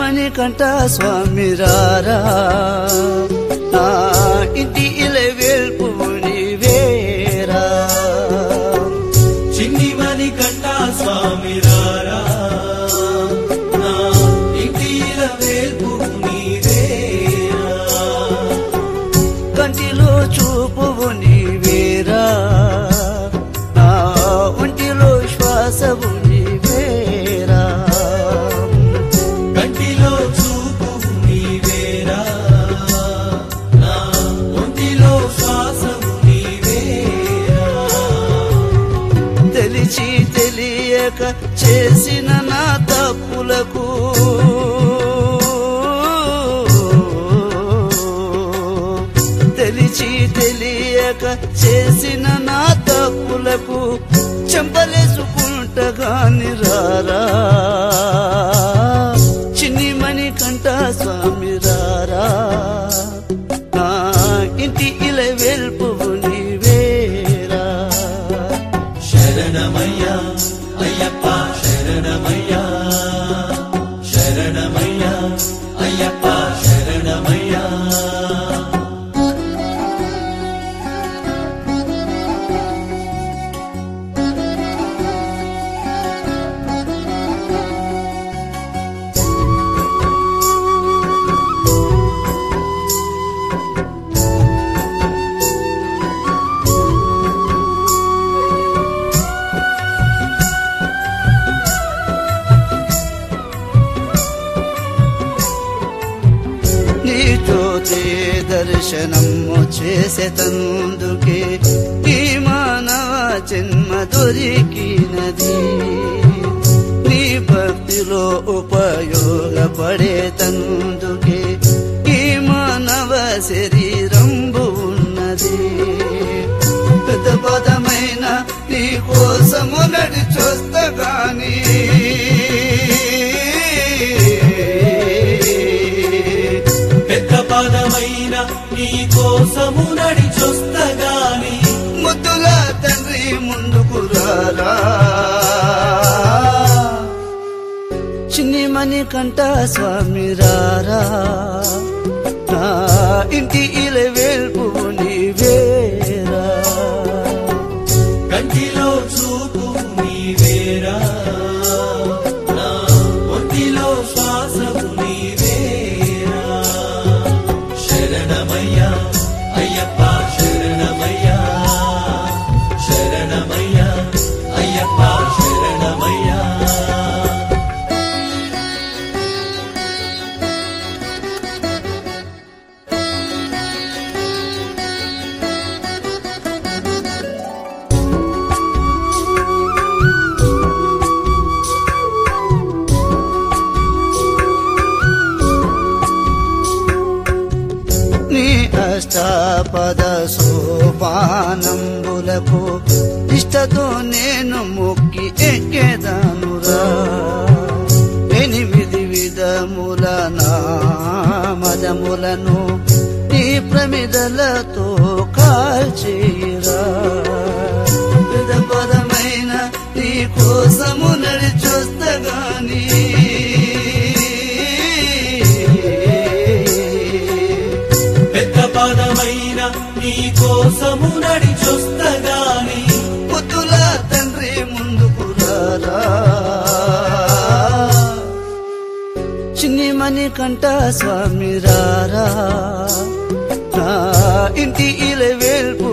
మణికంఠ స్వామి రారా నా ఇంటి ఇల వేల్పు వేరా చిన్నిమని కంట స్వామి రారా నా ఇంటిల వేల్పు నీవేరా కంటిలో చూపువు నీవేరా నా ఒంటిలో శ్వాసవు నీవేరా కంటిలో చూపు నీవేరా నా ఒంటిలో శ్వాసము నీవేరా తెలిసి తెలియక చేసిన నా తప్పులకు తెలిసి తెలియక చేసిన నా తప్పులకు చెంపలేసుకుంటగాని రారా చిన్ని మణి కంట స్వామి రారా నా ఇంటి ఇల వెల్పువు నీవేరా శరణమయ్యా అయ్యప్ప శరణమయ్యా శరణమయ్యా అయ్యప్ప శరణమయ్యా నీతోతే దర్శనము చేసేతందుకే ఈ మానవ జన్మ దొరికినది నీ భక్తిలో ఉపయోగపడేతందుకే ఈ మానవ శరీరంబు ఉన్నది పెద్ద పదమైన నీ కోసము నడిచొస్తా గాని పెద్ద పదమైన నీ కోసము నడిచొస్తగాని ముద్దుల తండ్రి ముందుకు రారా చిన్ని మణి కంట స్వామి రారా నా ఇంటి ఇల వేల్పు నీవేరా కంటిలో చూపు నీవేరా నా ఒంటిలో శ్వాసము నీవేరా శరణమయ్యా అయ్యప్ప శరణమయ్యా శరణమయ్యా అయ్యప్ప శరణమయ్యా నీ అష్టాపద సోపానంబులకు ఇష్టతో నేను మొక్కి ఎక్కేదానురా ఎనిమిది విధముల నామదములను నీ ప్రమిదలతో కాల్చేరా పెద పదమైన నీ కోసము నడిచొస్తగాని పెద్ద పదమైన నీ కోసము నడిచొస్తగాని ముద్దుల తండ్రి ముందుకు రారా చిన్ని మణి కంట స్వామి రారా నా ఇంటి ఇల వేల్పు